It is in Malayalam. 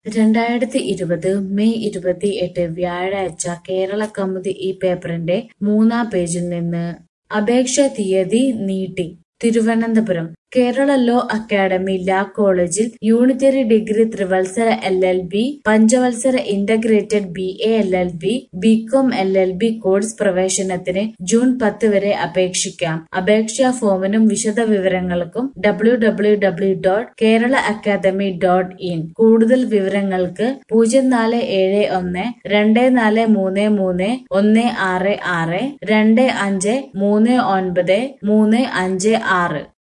രണ്ടായിരത്തി ഇരുപത് മെയ് ഇരുപത്തിയെട്ട് വ്യാഴാഴ്ച കേരളകൗമുദി ഈ പേപ്പറിന്റെ മൂന്നാം പേജിൽ നിന്ന് അപേക്ഷാ തീയതി നീട്ടി Thiruvananthapuram Kerala law academy law കോളേജിൽ യൂണിറ്ററി ഡിഗ്രി ത്രിവത്സര എൽ എൽ ബി പഞ്ചവത്സര integrated B A L L B B Com L L B course പ്രവേശനത്തിന് ജൂൺ പത്ത് വരെ അപേക്ഷിക്കാം അപേക്ഷാ ഫോമിനും വിശദവിവരങ്ങൾക്കും W W W dot Kerala academy dot in കൂടുതൽ വിവരങ്ങൾക്ക് പൂജ്യം നാല് ഏഴ് ഒന്ന് രണ്ട് നാല് മൂന്ന് മൂന്ന് ഒന്ന് ആറ് ആറ് രണ്ട് അഞ്ച് മൂന്ന് ഒൻപത് മൂന്ന് അഞ്ച് ആറ്